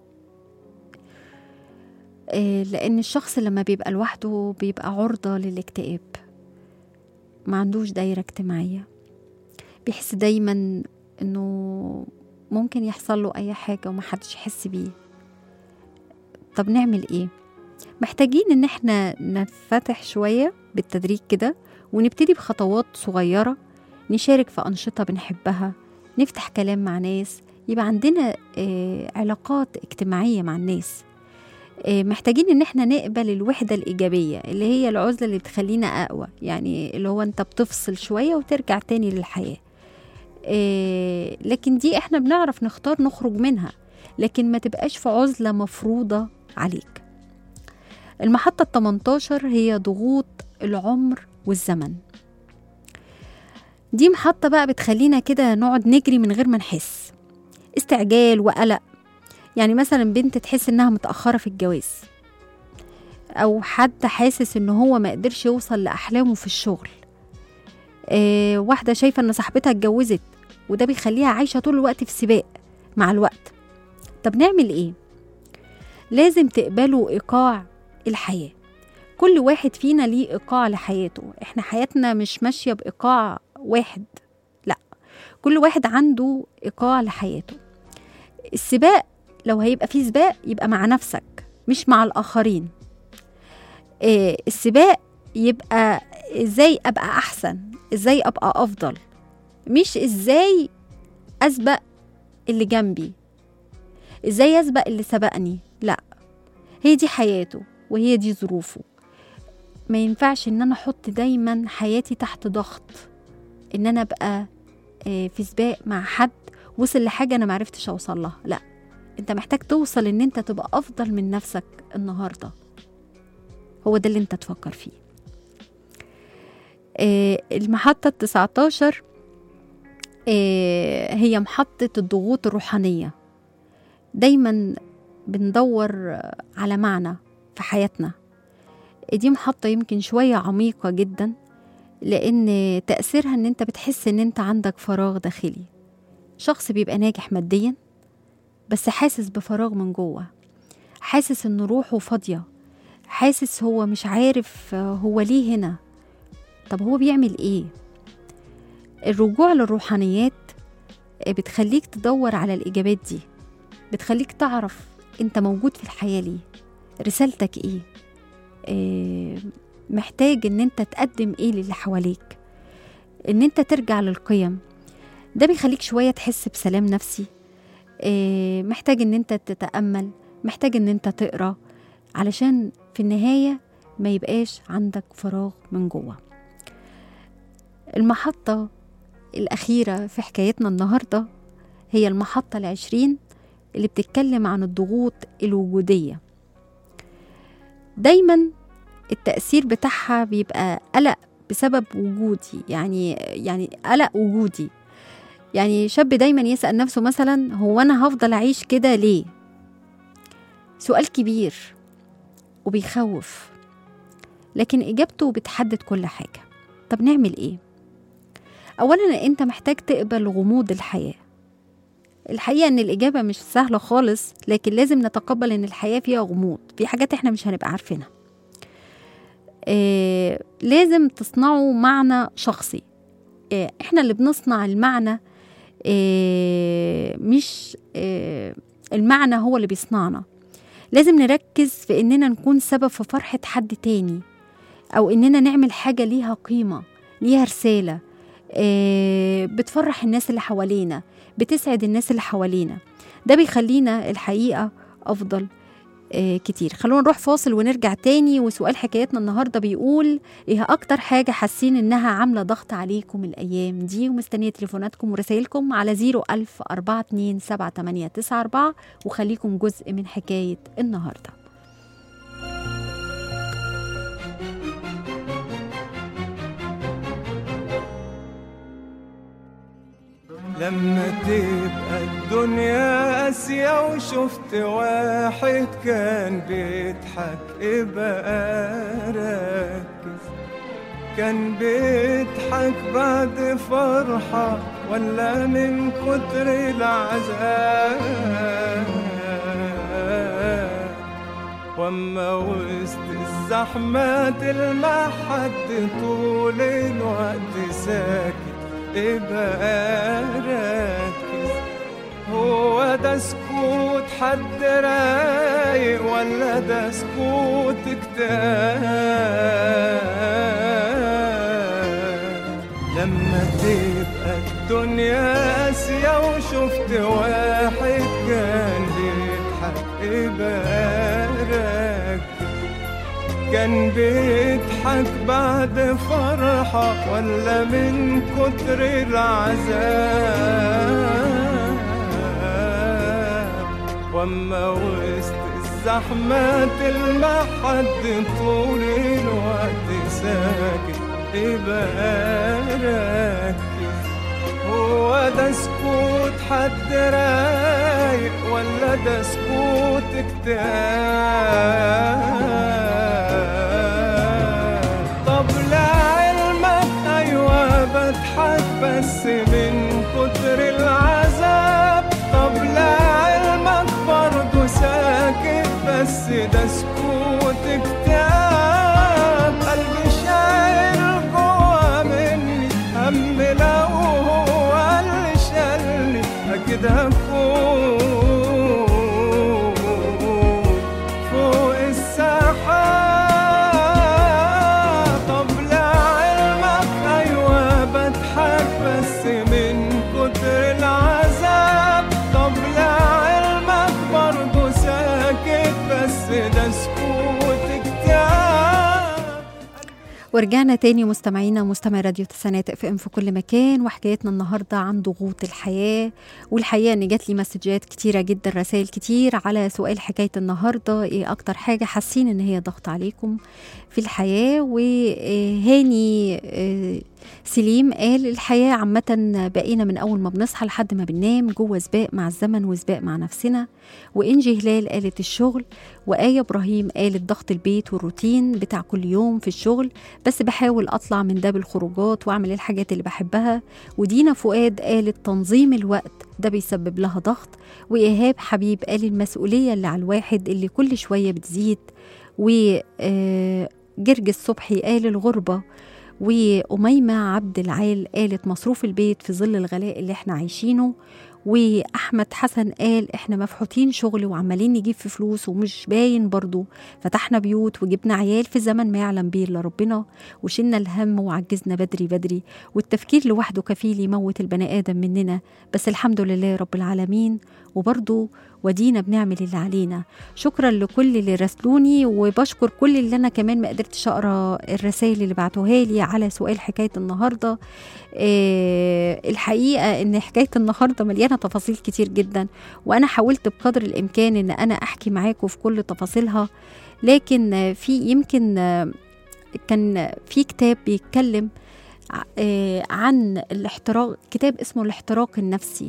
آه لان الشخص لما بيبقى لوحده بيبقى عرضة للاكتئاب ما عندوش دايرة اجتماعية بيحس دايما انه ممكن يحصل له اي حاجة ومحدش يحس بيه طب نعمل ايه محتاجين ان احنا نفتح شوية بالتدريج كده ونبتدي بخطوات صغيرة نشارك في أنشطة بنحبها نفتح كلام مع ناس يبقى عندنا آه، علاقات اجتماعية مع الناس آه، محتاجين ان احنا نقبل الوحدة الإيجابية اللي هي العزلة اللي بتخلينا أقوى يعني اللي هو انت بتفصل شوية وترجع تاني للحياة آه، لكن دي احنا بنعرف نختار نخرج منها لكن ما تبقاش في عزلة مفروضة عليك المحطة ال 18 هي ضغوط العمر والزمن دي محطة بقى بتخلينا كده نقعد نجري من غير ما نحس استعجال وقلق يعني مثلا بنت تحس انها متأخرة في الجواز او حد حاسس ان هو ما قدرش يوصل لأحلامه في الشغل آه واحدة شايفة ان صاحبتها اتجوزت وده بيخليها عايشة طول الوقت في سباق مع الوقت طب نعمل ايه لازم تقبلوا ايقاع الحياة كل واحد فينا ليه ايقاع لحياته احنا حياتنا مش ماشية بايقاع واحد لا كل واحد عنده ايقاع لحياته السباق لو هيبقى فيه سباق يبقى مع نفسك مش مع الاخرين إيه السباق يبقى ازاي ابقى احسن ازاي ابقى افضل مش ازاي اسبق اللي جنبي ازاي اسبق اللي سبقني لا هي دي حياته وهي دي ظروفه ما ينفعش ان انا احط دايما حياتي تحت ضغط ان انا ابقى آه، في سباق مع حد وصل لحاجة انا معرفتش اوصل لها لا انت محتاج توصل ان انت تبقى افضل من نفسك النهاردة هو ده اللي انت تفكر فيه آه، المحطة 19 آه، هي محطة الضغوط الروحانية دايما بندور على معنى في حياتنا دي محطة يمكن شوية عميقة جدا لأن تأثيرها إن أنت بتحس إن أنت عندك فراغ داخلي شخص بيبقى ناجح ماديا بس حاسس بفراغ من جوه حاسس إن روحه فاضية حاسس هو مش عارف هو ليه هنا طب هو بيعمل إيه الرجوع للروحانيات بتخليك تدور على الإجابات دي بتخليك تعرف أنت موجود في الحياة ليه رسالتك إيه آه، محتاج ان انت تقدم ايه للي حواليك ان انت ترجع للقيم ده بيخليك شوية تحس بسلام نفسي آه، محتاج ان انت تتأمل محتاج ان انت تقرأ علشان في النهاية ما يبقاش عندك فراغ من جوه المحطة الأخيرة في حكايتنا النهاردة هي المحطة العشرين اللي بتتكلم عن الضغوط الوجودية دايما التأثير بتاعها بيبقى قلق بسبب وجودي يعني يعني قلق وجودي يعني شاب دايما يسأل نفسه مثلا هو أنا هفضل أعيش كده ليه سؤال كبير وبيخوف لكن إجابته بتحدد كل حاجة طب نعمل إيه؟ أولا أنت محتاج تقبل غموض الحياة الحقيقة إن الإجابة مش سهلة خالص لكن لازم نتقبل إن الحياة فيها غموض في حاجات إحنا مش هنبقى عارفينها آه لازم تصنعوا معنى شخصي آه إحنا اللي بنصنع المعنى آه مش آه المعنى هو اللي بيصنعنا لازم نركز في إننا نكون سبب في فرحة حد تاني أو إننا نعمل حاجة ليها قيمة ليها رسالة آه بتفرح الناس اللي حوالينا بتسعد الناس اللي حوالينا ده بيخلينا الحقيقة أفضل آه كتير خلونا نروح فاصل ونرجع تاني وسؤال حكايتنا النهاردة بيقول ايه أكتر حاجة حاسين إنها عاملة ضغط عليكم الأيام دي ومستنية تليفوناتكم ورسائلكم على 01000 42 7894 وخليكم جزء من حكاية النهارده لما تبقى الدنيا قاسية وشفت واحد كان بيضحك ابقى ركز كان بيضحك بعد فرحة ولا من كتر العذاب واما وسط الزحمة تلمح حد طول الوقت ساكت ابقى ركز هو ده سكوت حد رايق ولا ده سكوت اكتئاب لما تبقى الدنيا قاسية وشفت واحد كان بيضحك ابقى ركز كان بيضحك بعد فرحة ولا من كتر العذاب واما وسط الزحمة تلمح حد طول الوقت ساكت ابقى ركز هو ده سكوت حد رايق ولا ده سكوت اكتئاب طب لعلمك ايوه بضحك بس من كتر العذاب طب لعلمك برضه ساكت بس ده سكوت اكتئاب قلبي شايل جوا مني هم لو هو اللي شالني اكيد هكون فوق السحاب طب لعلمك ايوه بضحك بس من كتر العذاب طب لعلمك برضه ساكت بس ده سكوت ورجعنا تاني مستمعينا مستمع راديو تسعينات اف ام في كل مكان وحكايتنا النهارده عن ضغوط الحياه والحقيقه ان جات لي مسجات كتيره جدا رسائل كتير على سؤال حكايه النهارده ايه اكتر حاجه حاسين ان هي ضغط عليكم في الحياه وهاني آه، سليم قال الحياه عامه بقينا من اول ما بنصحى لحد ما بننام جوه سباق مع الزمن وسباق مع نفسنا وانجي هلال قالت الشغل وآية إبراهيم قالت ضغط البيت والروتين بتاع كل يوم في الشغل بس بحاول أطلع من ده بالخروجات وأعمل الحاجات اللي بحبها ودينا فؤاد قالت تنظيم الوقت ده بيسبب لها ضغط وإيهاب حبيب قال المسؤولية اللي على الواحد اللي كل شوية بتزيد وجرجس صبحي قال الغربة وأميمة عبد العال قالت مصروف البيت في ظل الغلاء اللي احنا عايشينه واحمد حسن قال احنا مفحوطين شغل وعمالين نجيب في فلوس ومش باين برضو فتحنا بيوت وجبنا عيال في زمن ما يعلم بيه الا ربنا وشلنا الهم وعجزنا بدري بدري والتفكير لوحده كفيل يموت البني ادم مننا بس الحمد لله رب العالمين وبرضو ودينا بنعمل اللي علينا شكرا لكل اللي راسلوني وبشكر كل اللي انا كمان ما قدرتش اقرا الرسائل اللي بعتوها لي على سؤال حكايه النهارده آه الحقيقه ان حكايه النهارده مليانه تفاصيل كتير جدا وانا حاولت بقدر الامكان ان انا احكي معاكم في كل تفاصيلها لكن آه، في يمكن آه، كان في كتاب بيتكلم ع- آه، عن الاحتراق كتاب اسمه الاحتراق النفسي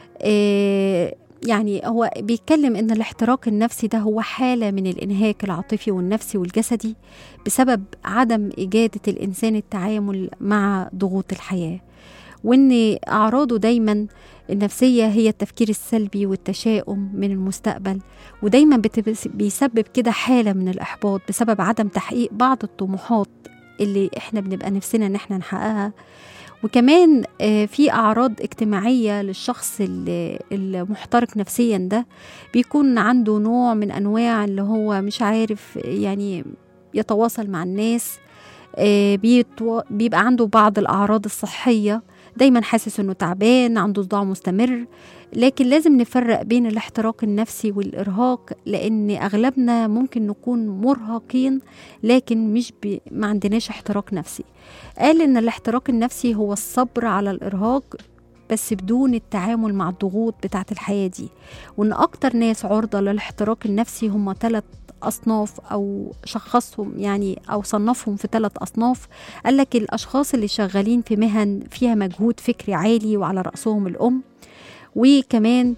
آه، يعني هو بيتكلم ان الاحتراق النفسي ده هو حاله من الانهاك العاطفي والنفسي والجسدي بسبب عدم اجاده الانسان التعامل مع ضغوط الحياه وان اعراضه دايما النفسيه هي التفكير السلبي والتشاؤم من المستقبل ودايما بتبس- بيسبب كده حاله من الاحباط بسبب عدم تحقيق بعض الطموحات اللي احنا بنبقى نفسنا ان احنا نحققها وكمان آه، في اعراض اجتماعيه للشخص اللي- المحترق نفسيا ده بيكون عنده نوع من انواع اللي هو مش عارف يعني يتواصل مع الناس آه، بيتو- بيبقى عنده بعض الاعراض الصحيه دايما حاسس انه تعبان عنده صداع مستمر لكن لازم نفرق بين الاحتراق النفسي والارهاق لان اغلبنا ممكن نكون مرهقين لكن مش بي ما عندناش احتراق نفسي قال ان الاحتراق النفسي هو الصبر على الارهاق بس بدون التعامل مع الضغوط بتاعة الحياة دي وإن أكتر ناس عرضة للاحتراق النفسي هم ثلاث أصناف أو شخصهم يعني أو صنفهم في ثلاث أصناف قال لك الأشخاص اللي شغالين في مهن فيها مجهود فكري عالي وعلى رأسهم الأم وكمان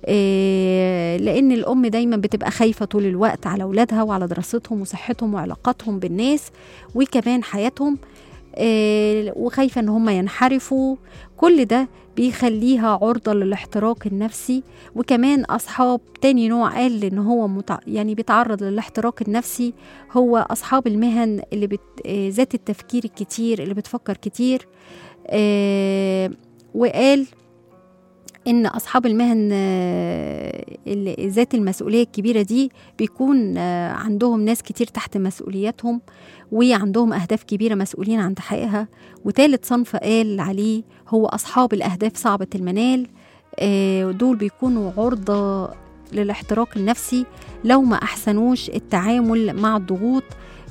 آه، لأن الأم دايما بتبقى خايفة طول الوقت على أولادها وعلى دراستهم وصحتهم وعلاقاتهم بالناس وكمان حياتهم آه، وخايفة ان هم ينحرفوا كل ده بيخليها عرضة للاحتراق النفسي وكمان أصحاب تاني نوع قال إن هو متع... يعني بيتعرض للاحتراق النفسي هو أصحاب المهن اللي بت... آه، ذات التفكير الكتير اللي بتفكر كتير آه، وقال ان اصحاب المهن آه، اللي ذات المسؤوليه الكبيره دي بيكون آه، عندهم ناس كتير تحت مسؤولياتهم وعندهم اهداف كبيره مسؤولين عن تحقيقها وتالت صنف قال عليه هو اصحاب الاهداف صعبه المنال آه، دول بيكونوا عرضه للاحتراق النفسي لو ما احسنوش التعامل مع الضغوط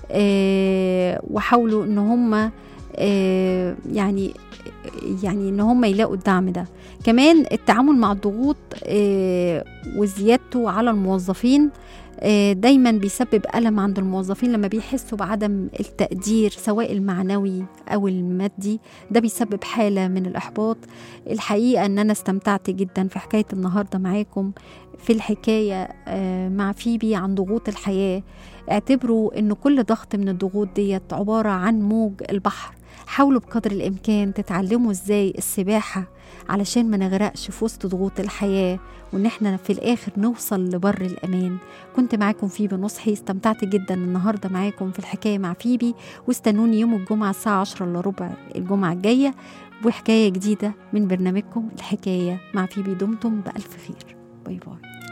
آه، وحاولوا ان هم آه، يعني يعني ان هم يلاقوا الدعم ده كمان التعامل مع الضغوط آه، وزيادته على الموظفين آه، دايما بيسبب ألم عند الموظفين لما بيحسوا بعدم التقدير سواء المعنوي أو المادي ده بيسبب حالة من الإحباط الحقيقة أن أنا استمتعت جدا في حكاية النهاردة معاكم في الحكاية آه، مع فيبي عن ضغوط الحياة اعتبروا أن كل ضغط من الضغوط ديت عبارة عن موج البحر حاولوا بقدر الإمكان تتعلموا إزاي السباحة علشان ما نغرقش في وسط ضغوط الحياة وإن إحنا في الآخر نوصل لبر الأمان كنت معاكم فيبي نصحي استمتعت جدا النهاردة معاكم في الحكاية مع فيبي واستنوني يوم الجمعة الساعة 10 إلا ربع الجمعة الجاية وحكاية جديدة من برنامجكم الحكاية مع فيبي دمتم بألف خير باي باي